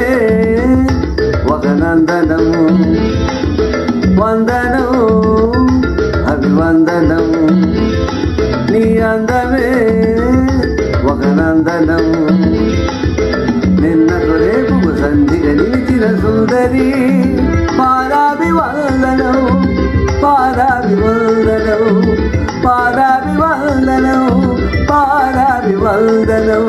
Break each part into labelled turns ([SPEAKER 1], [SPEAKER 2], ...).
[SPEAKER 1] ఒక నందనం వందనం అభివందనం నీ అందమే ఒక నందనం నిన్నకు రేపు సంధిగా నిలిచిన సుందరి పాదాభివందనం పాదాభివందనం పాదాభివందనం పాదాభివందనం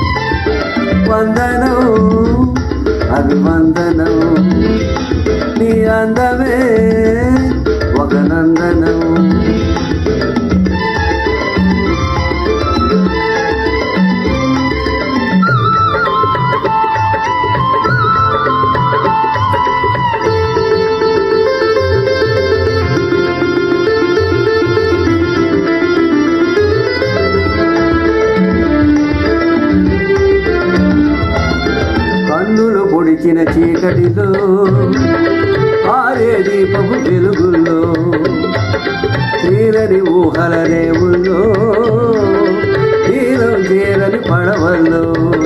[SPEAKER 1] వందనం అభివందనం నీ అందమే ఒక నందనం కన్నులు పొడిచిన చీకటిలో ఆరే దీపపు వెలుగుల్లో తీరని ఊహల రేవుల్లో తీరం చేరని పడవల్లో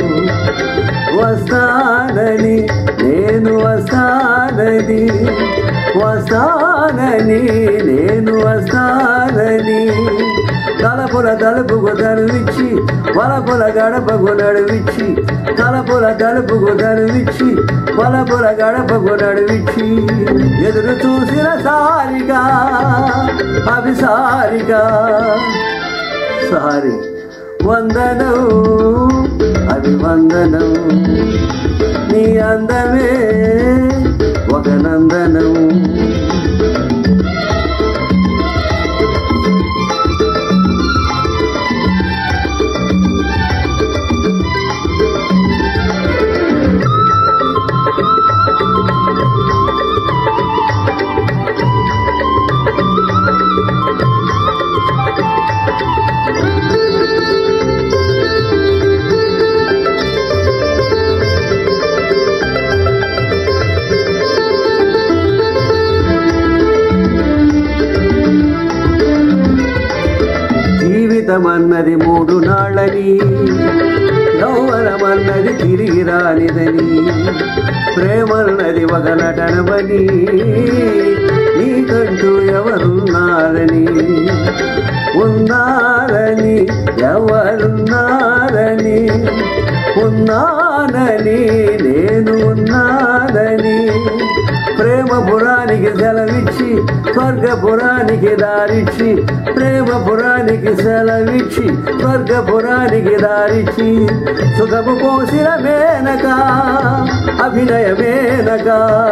[SPEAKER 1] వస్తానని నేను వస్తానని వస్తానని నేను వస్తానని తలపుల తలుపుకు తరువిచ్చి వలపుల గడపకు నడువిచ్చి తలపుల తలుపుకు తరువిచ్చి వలపుల గడపకు నడువిచ్చి ఎదురు చూసిన సారిగా అభిసారిగా సారి వందనం అభివందనం నీ అందమే ఒక నందనం జీవితమన్నది మూడు నాళ్ళని యౌవనమన్నది తిరిగి రానిదని ప్రేమన్నది ఒక నటనమని నీకంటూ ఎవరున్నారని ఉన్నారని ఎవరున్నారని ఉన్నానని నేను ఉన్నానని ప్రేమ పురానికి సెలవిచ్చి స్వర్గపురానికి దారిచ్చి ప్రేమ పురానికి సెలవిచ్చి స్వర్గపురానికి దారిచ్చి సుఖము పోసిన మేనక అభినయ మేనక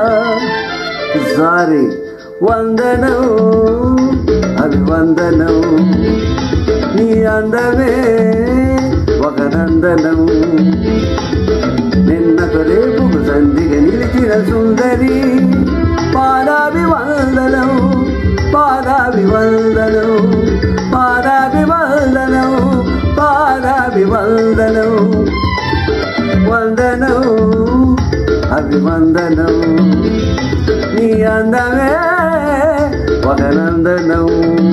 [SPEAKER 1] సారీ వందనం అభివందనం నీ అందమే ఒక నందనం నిన్నకు రేపు సంధిగా నిలిచిన సుందరి పాదాభివందనం పాదాభివందనం పాదాభివందనం పాదాభివందనం వందనం అభివందనం నీ అందమే ఒక నందనం